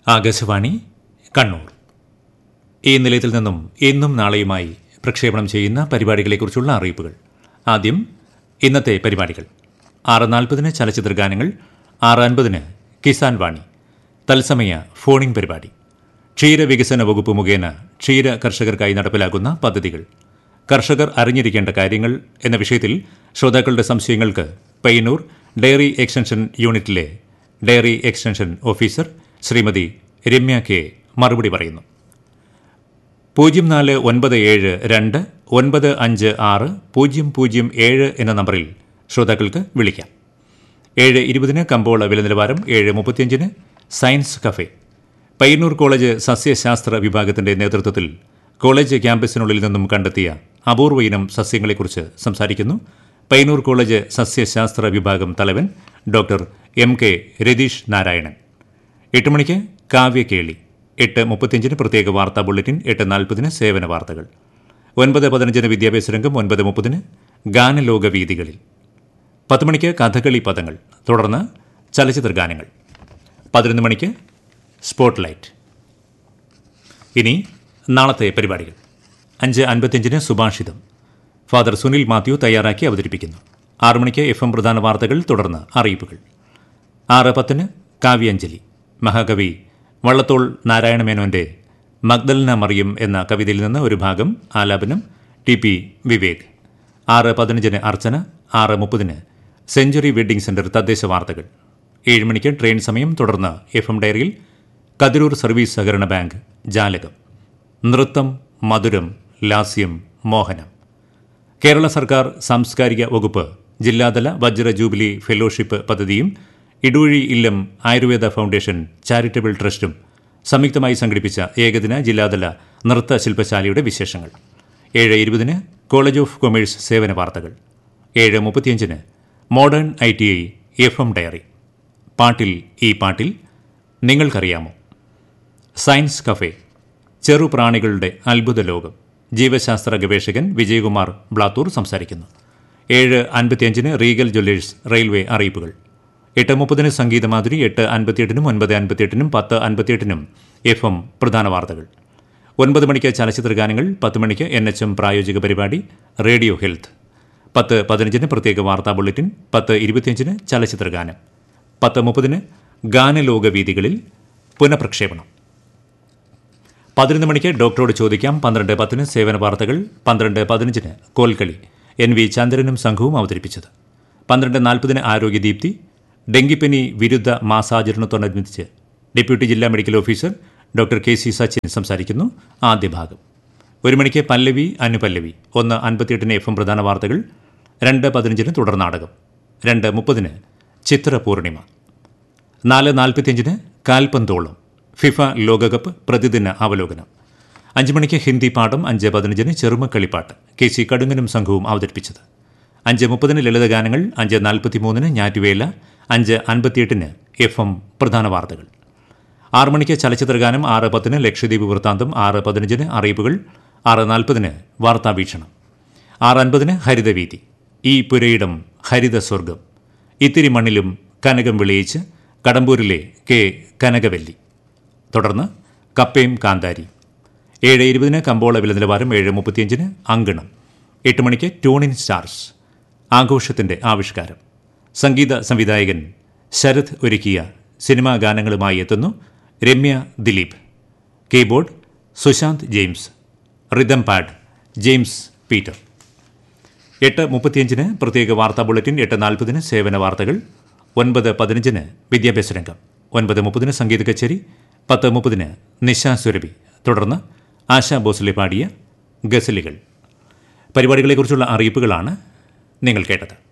ആകാശവാണി കണ്ണൂർ ഈ നിലയത്തിൽ നിന്നും ഇന്നും നാളെയുമായി പ്രക്ഷേപണം ചെയ്യുന്ന പരിപാടികളെക്കുറിച്ചുള്ള അറിയിപ്പുകൾ ആദ്യം ഇന്നത്തെ പരിപാടികൾ ആറ് നാൽപ്പതിന് ചലച്ചിത്ര ഗാനങ്ങൾ ആറ് അൻപതിന് കിസാൻ വാണി തത്സമയ ഫോണിംഗ് പരിപാടി ക്ഷീരവികസന വകുപ്പ് മുഖേന ക്ഷീര കർഷകർക്കായി നടപ്പിലാക്കുന്ന പദ്ധതികൾ കർഷകർ അറിഞ്ഞിരിക്കേണ്ട കാര്യങ്ങൾ എന്ന വിഷയത്തിൽ ശ്രോതാക്കളുടെ സംശയങ്ങൾക്ക് പയ്യന്നൂർ ഡയറി എക്സ്റ്റൻഷൻ യൂണിറ്റിലെ dairy extension officer Shrimati Ramya K മറുപടി പറയുന്നു പൂജ്യം നാല് ഒൻപത് ഏഴ് രണ്ട് ഒൻപത് അഞ്ച് ആറ് പൂജ്യം പൂജ്യം ഏഴ് എന്ന നമ്പറിൽ ശ്രോതാക്കൾക്ക് വിളിക്കാം ഏഴ് ഇരുപതിന് കമ്പോള വില നിലവാരം ഏഴ് മുപ്പത്തിയഞ്ചിന് സയൻസ് കഫേ പയ്യന്നൂർ കോളേജ് സസ്യശാസ്ത്ര വിഭാഗത്തിന്റെ നേതൃത്വത്തിൽ കോളേജ് ക്യാമ്പസിനുള്ളിൽ നിന്നും കണ്ടെത്തിയ അപൂർവ ഇനം സസ്യങ്ങളെക്കുറിച്ച് സംസാരിക്കുന്നു പയ്യന്നൂർ കോളേജ് സസ്യശാസ്ത്ര വിഭാഗം തലവൻ doctor M K Ratheesh Narayanan എട്ട് മണിക്ക് കാവ്യകേളി എട്ട് മുപ്പത്തിയഞ്ചിന് പ്രത്യേക വാർത്താ ബുള്ളറ്റിൻ എട്ട് നാൽപ്പതിന് സേവന വാർത്തകൾ ഒൻപത് പതിനഞ്ചിന് വിദ്യാഭ്യാസ രംഗം ഒൻപത് മുപ്പതിന് ഗാനലോക വീതികളിൽ പത്ത് മണിക്ക് കഥകളി പദങ്ങൾ തുടർന്ന് ചലച്ചിത്ര ഗാനങ്ങൾ പതിനൊന്ന് മണിക്ക് സ്പോട്ട് ലൈറ്റ് ഇനി നാളത്തെ പരിപാടികൾ അഞ്ച് അൻപത്തിയഞ്ചിന് സുഭാഷിതം ഫാദർ സുനിൽ മാത്യു തയ്യാറാക്കി അവതരിപ്പിക്കുന്നു ആറു മണിക്ക് എഫ് എം പ്രധാന വാർത്തകൾ തുടർന്ന് അറിയിപ്പുകൾ ആറ് പത്തിന് കാവ്യാഞ്ജലി മഹാകവി വള്ളത്തോൾ നാരായണമേനോന്റെ മഗ്ദലന മറിയം എന്ന കവിതയിൽ നിന്ന് ഒരു ഭാഗം ആലാപനം ടി പി വിവേക് ആറ് പതിനഞ്ചിന് അർച്ചന ആറ് മുപ്പതിന് സെഞ്ചുറി വെഡ്ഡിംഗ് സെന്റർ തദ്ദേശ വാർത്തകൾ ഏഴ് മണിക്ക് ട്രെയിൻ സമയം തുടർന്ന് എഫ് എം ഡയറിയിൽ കതിരൂർ സർവീസ് സഹകരണ ബാങ്ക് ജാലകം നൃത്തം മധുരം ലാസ്യം മോഹനം കേരള സർക്കാർ സാംസ്കാരിക വകുപ്പ് ജില്ലാതല വജ്ര ജൂബിലി ഫെലോഷിപ്പ് പദ്ധതിയും ഇടൂഴി ഇല്ലം ആയുർവേദ ഫൗണ്ടേഷൻ ചാരിറ്റബിൾ ട്രസ്റ്റും സംയുക്തമായി സംഘടിപ്പിച്ച ഏകദിന ജില്ലാതല നൃത്ത ശില്പശാലയുടെ വിശേഷങ്ങൾ ഏഴ് ഇരുപതിന് കോളേജ് ഓഫ് കൊമേഴ്സ് സേവന വാർത്തകൾ ഏഴ് മുപ്പത്തിയഞ്ചിന് modern I T I F M dairy പാട്ടിൽ ഈ പാട്ടിൽ നിങ്ങൾക്കറിയാമോ സയൻസ് കഫേ ചെറുപ്രാണികളുടെ അത്ഭുത ലോകം ജീവശാസ്ത്ര ഗവേഷകൻ വിജയകുമാർ ബ്ലാത്തൂർ സംസാരിക്കുന്നു ഏഴ് അൻപത്തിയഞ്ചിന് റീഗൽ ജ്വല്ലേഴ്സ് റെയിൽവേ അറിയിപ്പുകൾ എട്ട് മുപ്പതിന് സംഗീതമാധുരി എട്ട് അൻപത്തിയെട്ടിനും ഒൻപത് അൻപത്തിയെട്ടിനും പത്ത് അൻപത്തിയെട്ടിനും എഫ് എം പ്രധാന വാർത്തകൾ ഒൻപത് മണിക്ക് ചലച്ചിത്ര ഗാനങ്ങൾ പത്ത് മണിക്ക് എൻ എച്ച് എം പ്രായോജിക പരിപാടി റേഡിയോ ഹെൽത്ത് പത്ത് പതിനഞ്ചിന് പ്രത്യേക വാർത്താ ബുള്ളറ്റിൻ പത്ത് ഇരുപത്തിയഞ്ചിന് ചലച്ചിത്ര ഗാനം പത്ത് മുപ്പതിന് ഗാനലോക വീതികളിൽ പുനഃപ്രക്ഷേപണം പതിനൊന്ന് മണിക്ക് ഡോക്ടറോട് ചോദിക്കാം പന്ത്രണ്ട് പത്തിന് സേവന വാർത്തകൾ പന്ത്രണ്ട് പതിനഞ്ചിന് കോൽക്കളി എൻ വി ചന്ദ്രനും സംഘവും അവതരിപ്പിച്ചത് പന്ത്രണ്ട് നാൽപ്പതിന് ആരോഗ്യദീപ്തി ഡെങ്കിപ്പനി വിരുദ്ധ മാസാചരണത്തോടനുബന്ധിച്ച് ഡെപ്യൂട്ടി ജില്ലാ medical officer doctor K C Sachin സംസാരിക്കുന്നു ആദ്യ ഭാഗം ഒരു മണിക്ക് പല്ലവി അനുപല്ലവി ഒന്ന് അൻപത്തിയെട്ടിന് എഫ് എം പ്രധാന വാർത്തകൾ രണ്ട് പതിനഞ്ചിന് തുടർ നാടകം രണ്ട് മുപ്പതിന് ചിത്രപൂർണിമ നാല് നാൽപ്പത്തിയഞ്ചിന് കാൽപന്തോളം ഫിഫ ലോകകപ്പ് പ്രതിദിന അവലോകനം അഞ്ച് മണിക്ക് ഹിന്ദി പാഠം അഞ്ച് പതിനഞ്ചിന് ചെറുമക്കളിപ്പാട്ട് കെ സി കടുങ്ങനും സംഘവും അവതരിപ്പിച്ചത് അഞ്ച് മുപ്പതിന് ലളിതഗാനങ്ങൾ അഞ്ച് നാൽപ്പത്തിമൂന്നിന് ഞാറ്റുവേല അഞ്ച് അൻപത്തിയെട്ടിന് എഫ് എം പ്രധാന വാർത്തകൾ ആറ് മണിക്ക് ചലച്ചിത്രഗാനം ആറ് പത്തിന് ലക്ഷദ്വീപ് വൃത്താന്തം ആറ് പതിനഞ്ചിന് അറിയിപ്പുകൾ ആറ് നാൽപ്പതിന് വാർത്താവീക്ഷണം ആറ് അൻപതിന് ഹരിതവീതി ഈ പുരയിടം ഹരിത സ്വർഗം ഇത്തിരി മണ്ണിലും കനകം വിളയിച്ച് കടമ്പൂരിലെ കെ കനകവല്ലി തുടർന്ന് കപ്പയും കാന്താരി ഏഴ് ഇരുപതിന് കമ്പോള വില നിലവാരം ഏഴ് മുപ്പത്തിയഞ്ചിന് അങ്കണം എട്ട് മണിക്ക് ട്യൂണിൻ സ്റ്റാർസ് ആഘോഷത്തിന്റെ ആവിഷ്കാരം സംഗീത സംവിധായകൻ ശരത് ഒരുക്കിയ സിനിമാ ഗാനങ്ങളുമായി എത്തുന്നു Ramya Dileep keyboard Sushanth James rhythm pad James Peter എട്ട് മുപ്പത്തിയഞ്ചിന് പ്രത്യേക വാർത്താ ബുള്ളറ്റിൻ എട്ട് നാൽപ്പതിന് സേവന വാർത്തകൾ ഒൻപത് പതിനഞ്ചിന് വിദ്യാഭ്യാസ രംഗം ഒൻപത് മുപ്പതിന് സംഗീത കച്ചേരി പത്ത് മുപ്പതിന് നിശാ സുരഭി തുടർന്ന് ആശാ ഭോസ്ലെ പാടിയ ഗസലുകൾ പരിപാടികളെക്കുറിച്ചുള്ള അറിയിപ്പുകളാണ് നിങ്ങൾ കേട്ടത്